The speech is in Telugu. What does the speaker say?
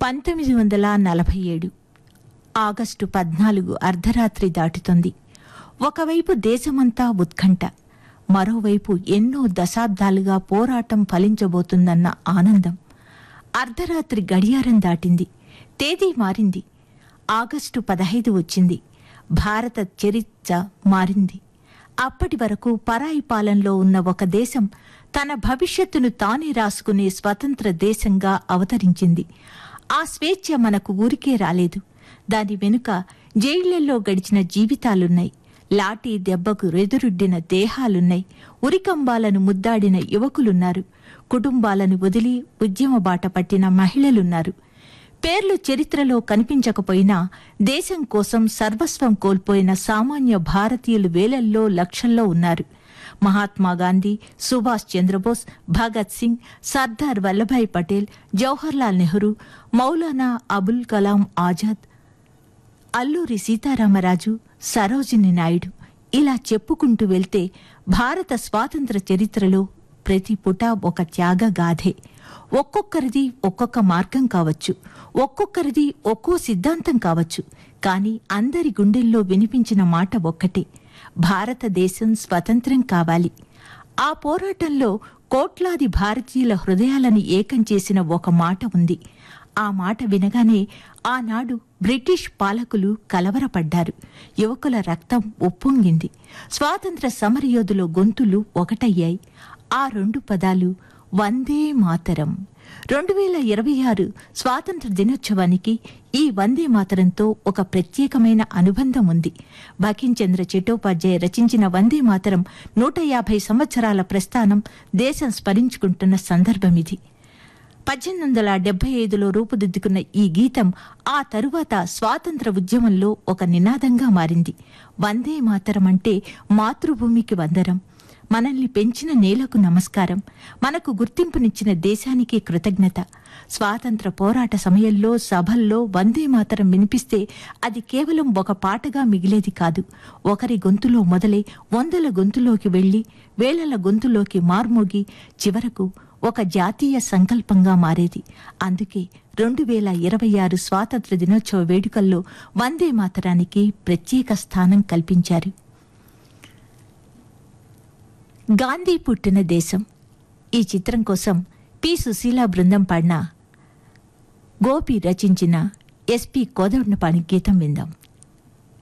పంతొమ్మిది వందల నలభై ఏడు ఆగస్టు పద్నాలుగు అర్ధరాత్రి దాటుతుంది ఒకవైపు దేశమంతా ఉత్కంఠ మరోవైపు ఎన్నో దశాబ్దాలుగా పోరాటం ఫలించబోతుందన్న ఆనందం అర్ధరాత్రి గడియారం దాటింది తేదీ మారింది ఆగస్టు పదహైదు వచ్చింది భారత చరిత్ర మారింది అప్పటి వరకు పరాయి పాలనలో ఉన్న ఒక దేశం తన భవిష్యత్తును తానే రాసుకునే స్వతంత్ర దేశంగా అవతరించింది ఆ స్వేచ్ఛ మనకు ఊరికే రాలేదు దాని వెనుక జైళ్లలో గడిచిన జీవితాలున్నాయి లాఠీ దెబ్బకు రెదురుడ్డిన దేహాలున్నాయి ఉరికంబాలను ముద్దాడిన యువకులున్నారు కుటుంబాలను వదిలి ఉద్యమ బాట పట్టిన మహిళలున్నారు పేర్లు చరిత్రలో కనిపించకపోయినా దేశం కోసం సర్వస్వం కోల్పోయిన సామాన్య భారతీయులు వేలల్లో లక్షల్లో ఉన్నారు మహాత్మా గాంధీ సుభాష్ చంద్రబోస్ భగత్ సింగ్ సర్దార్ వల్లభాయ్ పటేల్ జవహర్లాల్ నెహ్రూ మౌలానా అబుల్ కలాం ఆజాద్ అల్లూరి సీతారామరాజు సరోజిని నాయుడు ఇలా చెప్పుకుంటూ వెళ్తే భారత స్వాతంత్ర చరిత్రలో ప్రతి పుట ఒక త్యాగ గాథే ఒక్కొక్కరిది ఒక్కొక్క మార్గం కావచ్చు ఒక్కొక్కరిది ఒక్కో సిద్ధాంతం కావచ్చు కానీ అందరి గుండెల్లో వినిపించిన మాట ఒక్కటే భారతదేశం స్వతంత్రం కావాలి ఆ పోరాటంలో కోట్లాది భారతీయుల హృదయాలను ఏకం చేసిన ఒక మాట ఉంది ఆ మాట వినగానే ఆనాడు బ్రిటిష్ పాలకులు కలవరపడ్డారు యువకుల రక్తం ఉప్పొంగింది స్వాతంత్ర సమరయోధుల గొంతులు ఒకటయ్యాయి ఆ రెండు పదాలు వందే మాతరం రెండు వేల ఇరవై ఆరు స్వాతంత్ర దినోత్సవానికి ఈ వందే మాతరంతో ఒక ప్రత్యేకమైన అనుబంధం ఉంది బకించంద్ర చట్టోపాధ్యాయ రచించిన వందే మాతరం నూట యాభై సంవత్సరాల ప్రస్థానం దేశం స్మరించుకుంటున్న సందర్భం ఇది పద్దెనిమిది వందల డెబ్బై ఐదులో రూపుదిద్దుకున్న ఈ గీతం ఆ తరువాత స్వాతంత్ర ఉద్యమంలో ఒక నినాదంగా మారింది వందే మాతరం అంటే మాతృభూమికి వందరం మనల్ని పెంచిన నేలకు నమస్కారం మనకు గుర్తింపునిచ్చిన దేశానికి కృతజ్ఞత స్వాతంత్ర పోరాట సమయంలో సభల్లో వందే మాతరం వినిపిస్తే అది కేవలం ఒక పాటగా మిగిలేది కాదు ఒకరి గొంతులో మొదలై వందల గొంతులోకి వెళ్లి వేలల గొంతులోకి మార్మోగి చివరకు ఒక జాతీయ సంకల్పంగా మారేది అందుకే రెండు వేల ఇరవై ఆరు స్వాతంత్ర దినోత్సవ వేడుకల్లో వందే మాతరానికి ప్రత్యేక స్థానం కల్పించారు గాంధీ పుట్టిన దేశం ఈ చిత్రం కోసం పి సుశీల బృందం పాడిన గోపి రచించిన ఎస్పి కోదండపాణి గీతం విందాం